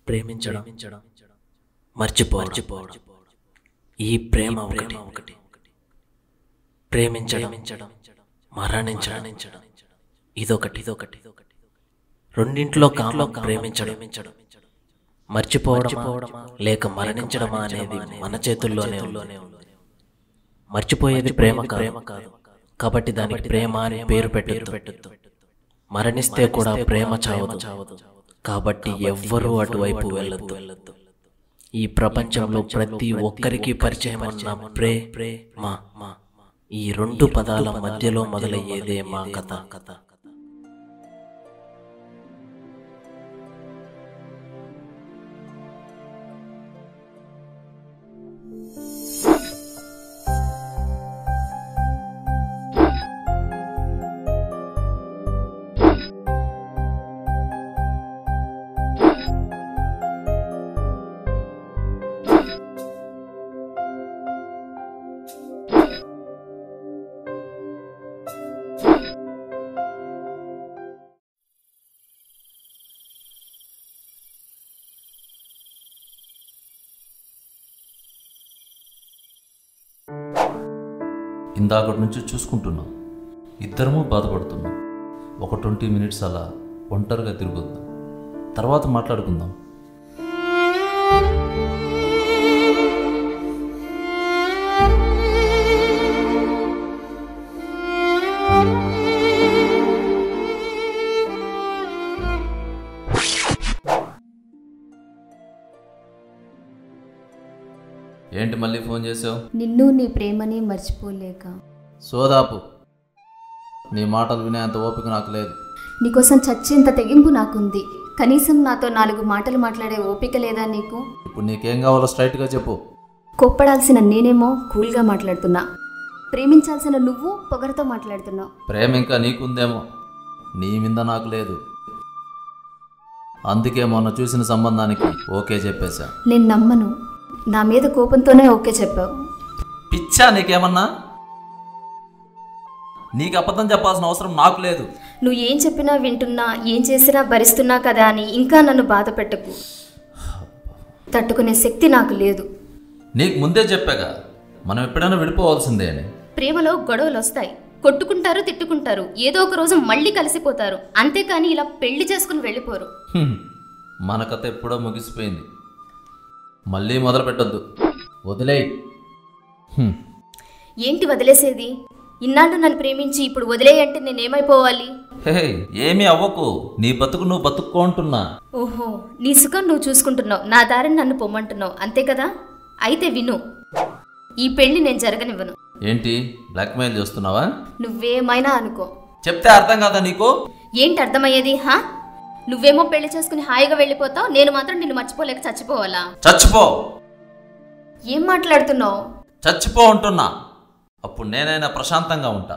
ప్రేమించడం మర్చిపో మర్చిపోవడం ఈ ప్రేమ ఒకటి ఒకటి ప్రేమించడం మరణించడం ఇదొకటి ఇదొకటి ఇదొకటి రెండింట్లో కామలో ప్రేమించడం మర్చిపోవడమా లేక మరణించడమా అనేది మన చేతుల్లోనే ఉంది మర్చిపోయేది ప్రేమ ప్రేమ కాదు కాబట్టి దానికి ప్రేమ అని పేరు పెట్టొద్దు పెట్టద్దు మరణిస్తే కూడా ప్రేమ చావదు చావదు కాబట్టి ఎవ్వరూ అటువైపు వెళ్ళొద్దు వెళ్ళొద్దు ఈ ప్రపంచంలో ప్రతి ఒక్కరికి పరిచయం ఉన్న ప్రే ప్రే మా మా ఈ రెండు పదాల మధ్యలో మొదలయ్యేదే మా కథ కథ ఇందాకటి నుంచి చూసుకుంటున్నాం ఇద్దరము బాధపడుతున్నాం ఒక ట్వంటీ మినిట్స్ అలా ఒంటరిగా తిరగొద్దాం తర్వాత మాట్లాడుకుందాం ఏంటి మళ్ళీ ఫోన్ చేసావు నిన్ను నీ ప్రేమని మర్చిపోలేక సోదాపు నీ మాటలు వినేంత ఓపిక నాకు లేదు నీకోసం చచ్చేంత తెగింపు నాకుంది కనీసం నాతో నాలుగు మాటలు మాట్లాడే ఓపిక లేదా నీకు ఇప్పుడు నీకేం కావాలో స్ట్రైట్గా చెప్పు కోప్పడాల్సిన నేనేమో కూల్గా మాట్లాడుతున్నా ప్రేమించాల్సిన నువ్వు పొగరతో మాట్లాడుతున్నావు ప్రేమ ఇంకా నీకుందేమో నీ మీద నాకు లేదు అందుకే మొన్న చూసిన సంబంధానికి ఓకే చెప్పేశా నేను నమ్మను నా మీద కోపంతోనే ఓకే చెప్పావు పిచ్చా నీకేమన్నా నీకు అబద్ధం చెప్పాల్సిన అవసరం నాకు లేదు నువ్వు ఏం చెప్పినా వింటున్నా ఏం చేసినా భరిస్తున్నా కదా అని ఇంకా నన్ను బాధ పెట్టకు తట్టుకునే శక్తి నాకు లేదు నీకు ముందే చెప్పాగా మనం ఎప్పుడైనా విడిపోవాల్సిందే అని ప్రేమలో గొడవలు వస్తాయి కొట్టుకుంటారు తిట్టుకుంటారు ఏదో ఒక రోజు మళ్ళీ కలిసిపోతారు అంతేకాని ఇలా పెళ్లి చేసుకుని వెళ్ళిపోరు హ్మ్. మన కథ ఎప్పుడో ముగిసిపోయింది మళ్ళీ మొదలు పెట్టొద్దు వదిలేయ్ హ్మ్. ఏంటి వదిలేసేది ఇన్నాళ్ళు నన్ను ప్రేమించి ఇప్పుడు వదిలేయంటే నేనేమైపోవాలి హే ఏమీ అవ్వకు నీ బతుకు నువ్వు బతుక్కో అంటున్నా ఓహో నీ సుఖం నువ్వు చూసుకుంటున్నావు నా దారిని నన్ను పొమ్మంటున్నావు అంతే కదా అయితే విను ఈ పెళ్లి నేను జరగనివ్వను ఏంటి బ్లాక్మెయిల్ చేస్తున్నావా నువ్వేమైనా అనుకో చెప్తే అర్థం కాదా నీకు ఏంటి అర్థమయ్యేది హా నువ్వేమో పెళ్లి చేసుకుని హాయిగా వెళ్ళిపోతావు నేను మాత్రం నిన్ను మర్చిపోలేక చచ్చిపోవాలా చచ్చిపో ఏం మాట్లాడుతున్నావు చచ్చిపో అంటున్నా అప్పుడు నేనైనా ప్రశాంతంగా ఉంటా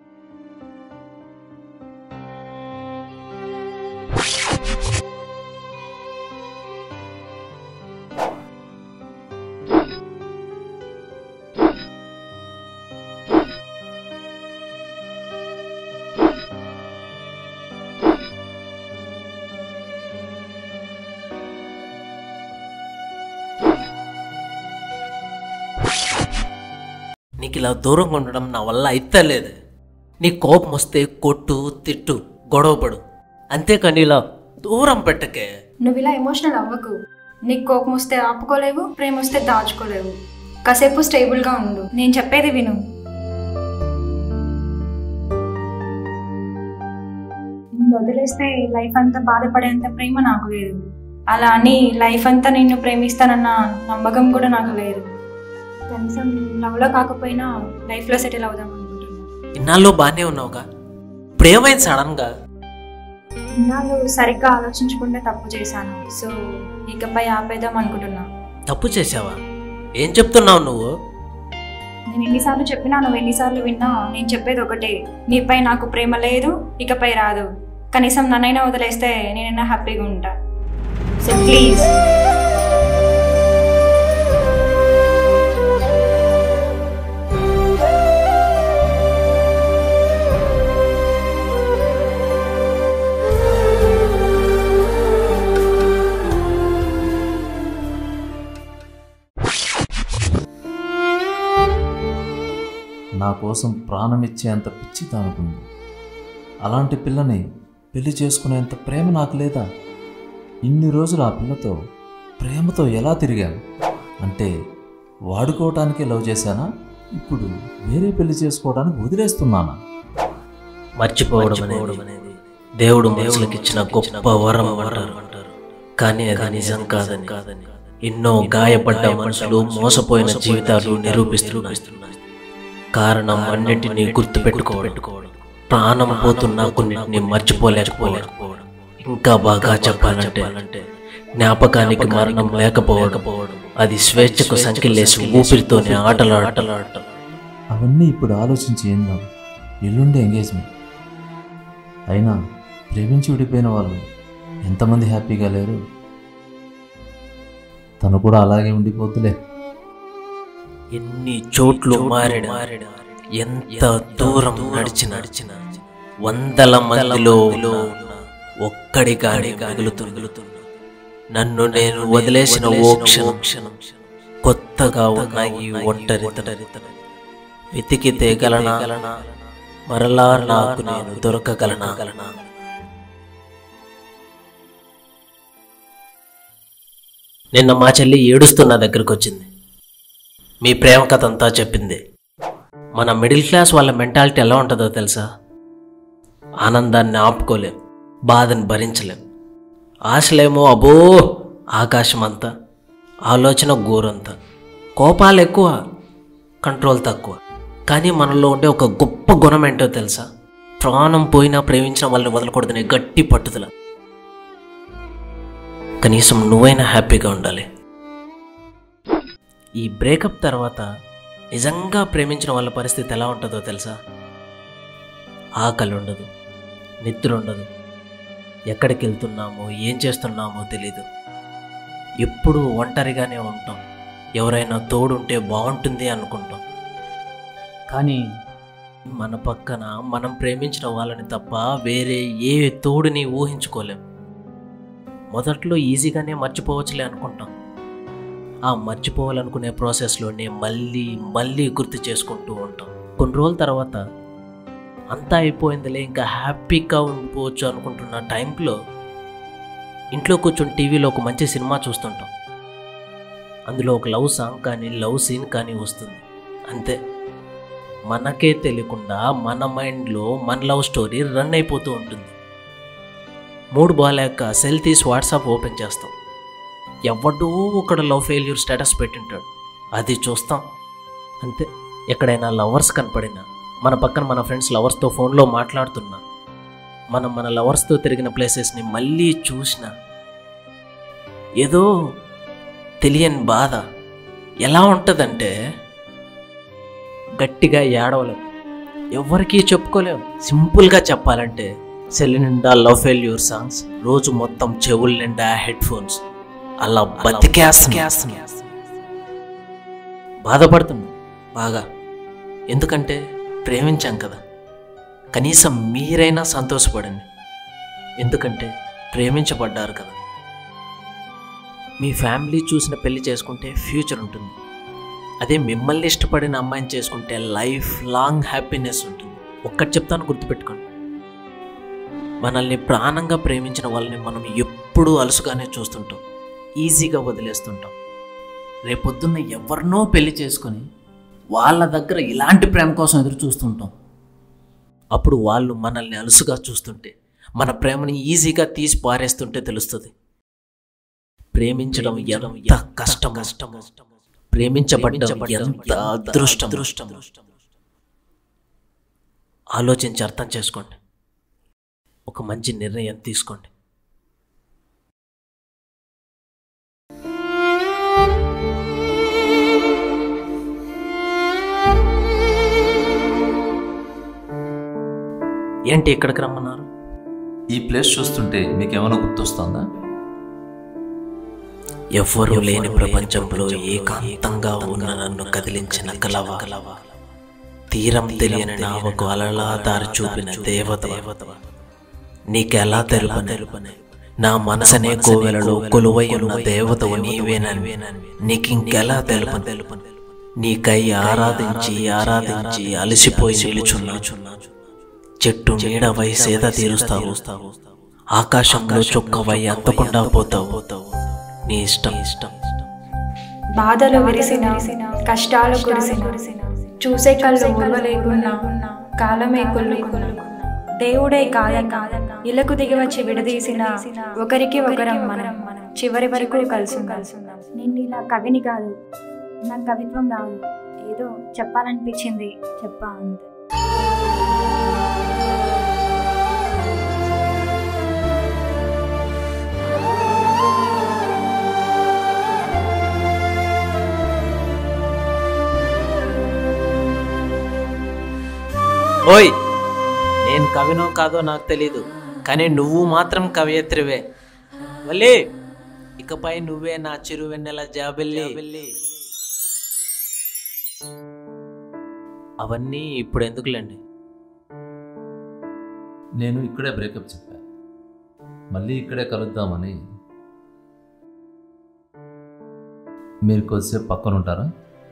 నీకు ఇలా దూరంగా ఉండడం నా వల్ల అయితలేదు నీ కోపం వస్తే కొట్టు తిట్టు గొడవపడు అంతేకాని ఇలా దూరం పెట్టకే నువ్వు ఇలా ఎమోషనల్ అవ్వకు నీకు కోపం వస్తే ఆపుకోలేవు ప్రేమ వస్తే దాచుకోలేవు కాసేపు స్టేబుల్గా ఉండు నేను చెప్పేది విను నిన్ను వదిలేస్తే లైఫ్ అంతా బాధపడేంత ప్రేమ నాకు లేదు అలా అని లైఫ్ అంతా నిన్ను ప్రేమిస్తానన్న నమ్మకం కూడా నాకు లేదు కనీసం లవ్లో కాకపోయినా లైఫ్లో సెటిల్ అవుదాం అనుకుంటున్నాను ఇన్నాళ్ళు బాగానే ఉన్నావుగా ఇప్పుడేమైంది సడన్గా ఇన్నాళ్ళు సరిగ్గా ఆలోచించకుండా తప్పు చేశాను సో ఇకపై ఆపేద్దాం అనుకుంటున్నా తప్పు చేసావా ఏం చెప్తున్నావు నువ్వు నేను ఎన్నిసార్లు చెప్పినా నువ్వు ఎన్నిసార్లు విన్నా నేను చెప్పేది ఒకటే నీపై నాకు ప్రేమ లేదు ఇకపై రాదు కనీసం నన్నైనా వదిలేస్తే నేనైనా హ్యాపీగా ఉంటా సో ప్లీజ్ నా కోసం ప్రాణమిచ్చేంత పిచ్చి తానుకుంది అలాంటి పిల్లని పెళ్లి చేసుకునేంత ప్రేమ నాకు లేదా ఇన్ని రోజులు ఆ పిల్లతో ప్రేమతో ఎలా తిరిగాను అంటే వాడుకోవటానికే లవ్ చేశానా ఇప్పుడు వేరే పెళ్లి చేసుకోవడానికి వదిలేస్తున్నానా మర్చిపోవడం అనేది దేవుడు మనుషులకు ఇచ్చిన గొప్ప వరం అంటారు కానీ అది నిజం కాదని కాదని ఎన్నో గాయపడ్డ మనుషులు మోసపోయిన జీవితాలు నిరూపిస్తున్నాయి కారణం అన్నింటినీ గుర్తు పెట్టుకోవడం ప్రాణం పోతున్నా కొన్నింటిని మర్చిపోలేకపోలేకపోవడం ఇంకా బాగా చెప్పాలంటే జ్ఞాపకానికి మరణం లేకపోవడం అది స్వేచ్ఛకు సంఖ్యలేసి ఊపిరితోనే ఆటలు ఆటలాడటం అవన్నీ ఇప్పుడు ఆలోచించి ఏందాం ఎల్లుండే ఎంగేజ్మెంట్ అయినా ప్రేమించి విడిపోయిన వాళ్ళు ఎంతమంది హ్యాపీగా లేరు తను కూడా అలాగే ఉండిపోతులే ఎన్ని చోట్లు మారిన ఎంత దూరం నడిచి నడిచిన వందల మందిలో ఉన్న ఒక్కడిగాడి మిగులుతున్నా నన్ను నేను వదిలేసిన ఓ క్షణం క్షణం కొత్తగా ఉన్న ఈ ఒంటరి వెతికితే గలనా మరలా నాకు నేను దొరకగలనా గలనా నిన్న మా చెల్లి ఏడుస్తూ నా దగ్గరకు వచ్చింది మీ ప్రేమ కథ అంతా చెప్పింది మన మిడిల్ క్లాస్ వాళ్ళ మెంటాలిటీ ఎలా ఉంటుందో తెలుసా ఆనందాన్ని ఆపుకోలేం బాధని భరించలేం ఆశలేమో అబో ఆకాశం అంతా ఆలోచన గోరంతా కోపాలు ఎక్కువ కంట్రోల్ తక్కువ కానీ మనలో ఉండే ఒక గొప్ప గుణం ఏంటో తెలుసా ప్రాణం పోయినా ప్రేమించిన వాళ్ళని వదలకూడదనే గట్టి పట్టుదల కనీసం నువ్వైనా హ్యాపీగా ఉండాలి ఈ బ్రేకప్ తర్వాత నిజంగా ప్రేమించిన వాళ్ళ పరిస్థితి ఎలా ఉంటుందో తెలుసా ఆకలి ఉండదు నిద్ర ఉండదు ఎక్కడికి వెళ్తున్నామో ఏం చేస్తున్నామో తెలీదు ఎప్పుడూ ఒంటరిగానే ఉంటాం ఎవరైనా తోడుంటే బాగుంటుంది అనుకుంటాం కానీ మన పక్కన మనం ప్రేమించిన వాళ్ళని తప్ప వేరే ఏ తోడుని ఊహించుకోలేం మొదట్లో ఈజీగానే మర్చిపోవచ్చులే అనుకుంటాం ఆ మర్చిపోవాలనుకునే ప్రాసెస్లోనే మళ్ళీ మళ్ళీ గుర్తు చేసుకుంటూ ఉంటాం కొన్ని రోజుల తర్వాత అంతా అయిపోయిందిలే ఇంకా హ్యాపీగా ఉండిపోవచ్చు అనుకుంటున్న టైంలో ఇంట్లో కూర్చొని టీవీలో ఒక మంచి సినిమా చూస్తుంటాం అందులో ఒక లవ్ సాంగ్ కానీ లవ్ సీన్ కానీ వస్తుంది అంతే మనకే తెలియకుండా మన మైండ్లో మన లవ్ స్టోరీ రన్ అయిపోతూ ఉంటుంది మూడు బాగాలేక సెల్ తీసి వాట్సాప్ ఓపెన్ చేస్తాం ఎవడో ఒకడు లవ్ ఫెయిల్యూర్ స్టేటస్ పెట్టింటాడు అది చూస్తాం అంతే ఎక్కడైనా లవర్స్ కనపడినా మన పక్కన మన ఫ్రెండ్స్ లవర్స్తో ఫోన్లో మాట్లాడుతున్నా మనం మన లవర్స్తో తిరిగిన ప్లేసెస్ని మళ్ళీ చూసిన ఏదో తెలియని బాధ ఎలా ఉంటుందంటే గట్టిగా ఏడవలేం ఎవరికీ చెప్పుకోలేం సింపుల్గా చెప్పాలంటే సెల్ నిండా లవ్ ఫెయిల్యూర్ సాంగ్స్ రోజు మొత్తం చెవుల నిండా హెడ్ ఫోన్స్ అలా బతికేస్తున్నా బాధపడుతున్నా బాగా ఎందుకంటే ప్రేమించాం కదా కనీసం మీరైనా సంతోషపడండి ఎందుకంటే ప్రేమించబడ్డారు కదా మీ ఫ్యామిలీ చూసిన పెళ్లి చేసుకుంటే ఫ్యూచర్ ఉంటుంది అదే మిమ్మల్ని ఇష్టపడిన అమ్మాయిని చేసుకుంటే లైఫ్ లాంగ్ హ్యాపీనెస్ ఉంటుంది ఒక్కటి చెప్తాను గుర్తుపెట్టుకోండి మనల్ని ప్రాణంగా ప్రేమించిన వాళ్ళని మనం ఎప్పుడూ అలసుగానే చూస్తుంటాం ఈజీగా వదిలేస్తుంటాం రేపొద్దున్న ఎవరినో పెళ్లి చేసుకొని వాళ్ళ దగ్గర ఇలాంటి ప్రేమ కోసం ఎదురు చూస్తుంటాం అప్పుడు వాళ్ళు మనల్ని అలుసుగా చూస్తుంటే మన ప్రేమని ఈజీగా తీసి పారేస్తుంటే తెలుస్తుంది ప్రేమించడం ఎంత కష్టం కష్టం ప్రేమించబడ్డం ఎంత అదృష్టం అదృష్టం ఆలోచించి అర్థం చేసుకోండి ఒక మంచి నిర్ణయం తీసుకోండి ఏంటి ఇక్కడికి రమ్మన్నారు ఈ ప్లేస్ చూస్తుంటే మీకేమైనా గుర్తొస్తుందా ఎవ్వరూ లేని ప్రపంచంలో ఏకాంతంగా ఉన్న నన్ను కదిలించిన కలవ తీరం తెలియని నావకు అలలా దారి చూపిన దేవత నీకెలా తెలుపనే నా మనసనే కోవెలలో కొలువై ఉన్న దేవతవు నీవేనని నీకింకెలా తెలుప తెలుపని నీకై ఆరాధించి ఆరాధించి అలసిపోయి నిలుచున్నా చెట్టు నీడవై సేద తీరుస్తావు ఆకాశంలో చొక్కవై అందకుండా పోతావు నీ ఇష్టం ఇష్టం బాధలు విరిసిన కష్టాలు కురిసిన చూసే కళ్ళు ఉర్వలేకున్నా కాలమే కొల్లుకున్నా దేవుడే కాదక ఇళ్లకు దిగి వచ్చి విడదీసిన ఒకరికి ఒకరం మనం చివరి వరకు కలిసి కలిసి నేను ఇలా కవిని కాదు నాకు కవిత్వం రాదు ఏదో చెప్పాలనిపించింది చెప్పా అంతే ఓయ్ నేను కవినో కాదో నాకు తెలీదు కానీ నువ్వు మాత్రం కవయత్రివే మళ్ళీ ఇకపై నువ్వే నా చిరువెన్నెల జాబిల్లి అవన్నీ ఇప్పుడు ఎందుకులేండి నేను ఇక్కడే బ్రేకప్ చెప్పా మళ్ళీ ఇక్కడే కలుద్దామని మీరు కొద్దిసేపు పక్కన ఉంటారా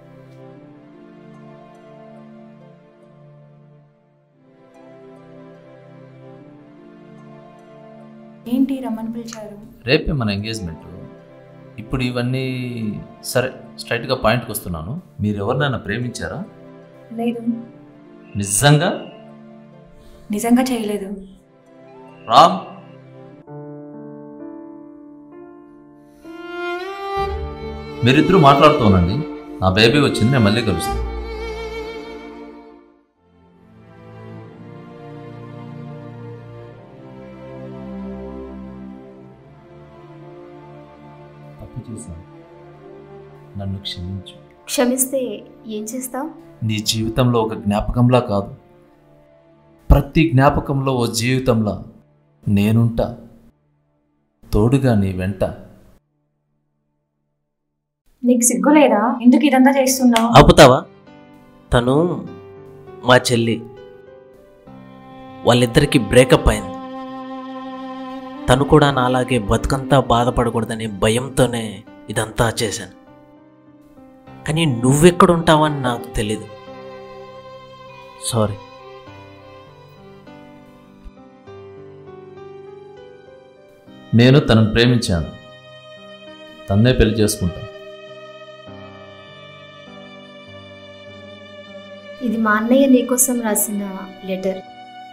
ఏంటి రమ్మని పిలిచారు రేపే మన ఎంగేజ్మెంట్ ఇప్పుడు ఇవన్నీ సరే స్ట్రైట్గా పాయింట్కి వస్తున్నాను మీరు ఎవరినైనా ప్రేమించారా లేదు నిజంగా నిజంగా చేయలేదు రామ్ మీరిద్దరూ మాట్లాడుతూ ఉండండి నా బేబీ వచ్చింది నేను మళ్ళీ కలుస్తాను తప్పు చేశాను నన్ను క్షమించు క్షమిస్తే ఏం చేస్తావు నీ జీవితంలో ఒక జ్ఞాపకంలా కాదు ప్రతి జ్ఞాపకంలో ఓ జీవితంలా నేనుంటా తోడుగా నీ వెంట నీకు సిగ్గు లేదా ఎందుకు ఇదంతా చేస్తున్నావు ఆపుతావా తను మా చెల్లి వాళ్ళిద్దరికి బ్రేకప్ అయింది తను కూడా నాలాగే బతుకంతా బాధపడకూడదనే భయంతోనే ఇదంతా చేశాను కానీ నువ్వెక్కడుంటావని నాకు తెలీదు సారీ నేను తనను ప్రేమించాను తన్నే పెళ్లి చేసుకుంటా ఇది మా అన్నయ్య నీకోసం రాసిన లెటర్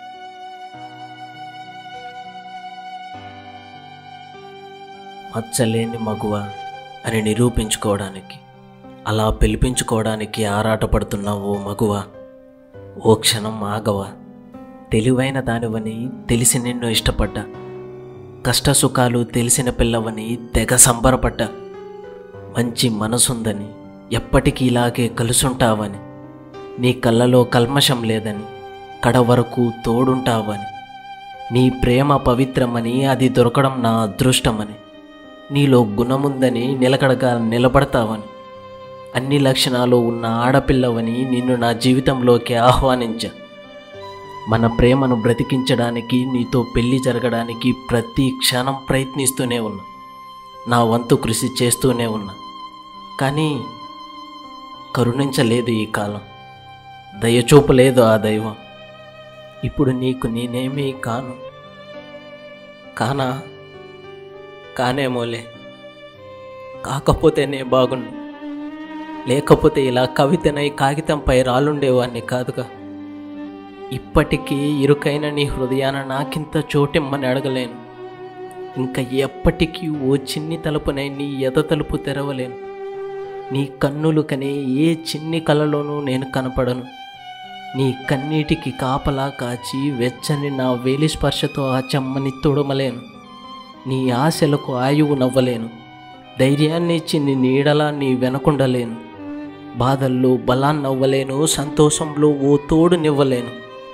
మచ్చలేని మగువ అని నిరూపించుకోవడానికి అలా పిలిపించుకోవడానికి ఆరాటపడుతున్న ఓ మగువ ఓ క్షణం ఆగవ తెలివైన దానివని తెలిసి నిన్ను ఇష్టపడ్డా కష్టసుఖాలు తెలిసిన పిల్లవని తెగ సంబరపడ్డా మంచి మనసుందని ఎప్పటికీ ఇలాగే కలుసుంటావని నీ కళ్ళలో కల్మషం లేదని కడ వరకు తోడుంటావని నీ ప్రేమ పవిత్రమని అది దొరకడం నా అదృష్టమని నీలో గుణముందని నిలకడగా నిలబడతావని అన్ని లక్షణాలు ఉన్న ఆడపిల్లవని నిన్ను నా జీవితంలోకి ఆహ్వానించా మన ప్రేమను బ్రతికించడానికి నీతో పెళ్లి జరగడానికి ప్రతి క్షణం ప్రయత్నిస్తూనే ఉన్నా నా వంతు కృషి చేస్తూనే ఉన్నా కానీ కరుణించలేదు ఈ కాలం దయచూపలేదు ఆ దైవం ఇప్పుడు నీకు నేనేమీ కాను కానా కానేమోలే కాకపోతేనే బాగుండు లేకపోతే ఇలా కవితనై కాగితంపై రాలుండేవాణ్ణి కాదుగా ఇప్పటికీ ఇరుకైన నీ హృదయాన నాకింత చోటిమ్మని అడగలేను ఇంకా ఎప్పటికీ ఓ చిన్ని తలుపునై నీ ఎద తలుపు తెరవలేను నీ కన్నులు కనే ఏ చిన్ని కలలోనూ నేను కనపడను నీ కన్నీటికి కాపలా కాచి వెచ్చని నా వేలి స్పర్శతో ఆ చెమ్మని తొడమలేను నీ ఆశలకు ఆయువు నవ్వలేను ధైర్యాన్ని ఇచ్చి నీ నీడలా నీ వెనకుండలేను బాధల్లో బలాన్నవ్వలేను సంతోషంలో ఓ తోడునివ్వలేను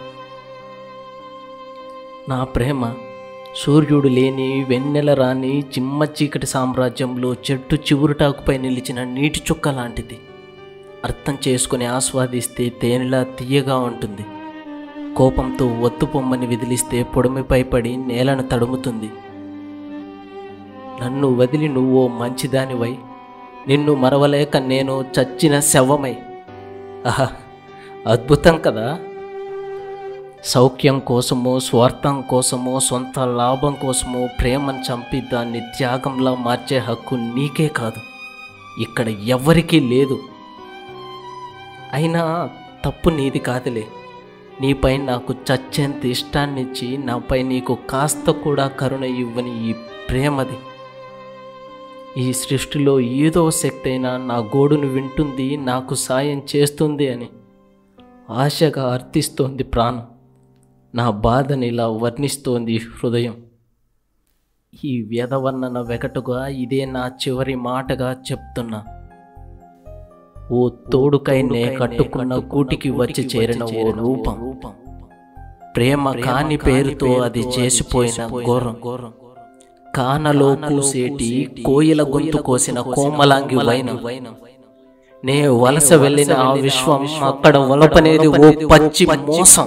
నా ప్రేమ సూర్యుడు లేని వెన్నెల రాని చిమ్మ చీకటి సామ్రాజ్యంలో చెట్టు చివురుటాకుపై నిలిచిన నీటి చుక్క లాంటిది అర్థం చేసుకుని ఆస్వాదిస్తే తేనెలా తీయగా ఉంటుంది కోపంతో ఒత్తు పొమ్మని విదిలిస్తే పొడమిపై పడి నేలను తడుముతుంది నన్ను వదిలి నువ్వో మంచిదానివై నిన్ను మరవలేక నేను చచ్చిన శవమై ఆహా అద్భుతం కదా సౌఖ్యం కోసమో స్వార్థం కోసమో సొంత లాభం కోసమో ప్రేమను చంపి దాన్ని త్యాగంలా మార్చే హక్కు నీకే కాదు ఇక్కడ ఎవ్వరికీ లేదు అయినా తప్పు నీది కాదులే నీపై నాకు చచ్చేంత ఇష్టాన్నిచ్చి నాపై నీకు కాస్త కూడా కరుణ ఇవ్వని ఈ ప్రేమది ఈ సృష్టిలో ఏదో శక్తి అయినా నా గోడును వింటుంది నాకు సాయం చేస్తుంది అని ఆశగా అర్థిస్తోంది ప్రాణం నా బాధని ఇలా వర్ణిస్తోంది హృదయం ఈ వ్యధవర్ణన వెగటుగా ఇదే నా చివరి మాటగా చెప్తున్నా ఓ తోడుకై నే కట్టుకున్న కూటికి వచ్చి చేరిన ఓ రూపం ప్రేమ కాని పేరుతో అది చేసిపోయిన ఘోరం కానలో కూసేటి కోయిల గొంతు కోసిన కోమలాంగి వైనం నే వలస వెళ్ళిన ఆ విశ్వం అక్కడ వలపనేది ఓ పచ్చి మోసం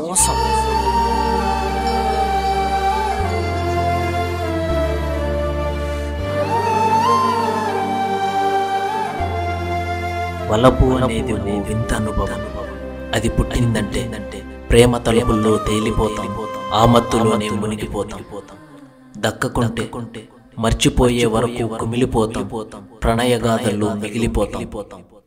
వలపు అనేది ఓ వింత అనుభవం అది పుట్టిందంటే ప్రేమ తలుపుల్లో తేలిపోతాం ఆ మత్తులోనే మునిగిపోతాం దక్కకుంటే మర్చిపోయే వరకు కుమిలిపోతాం ప్రణయగాథల్లో మిగిలిపోతాం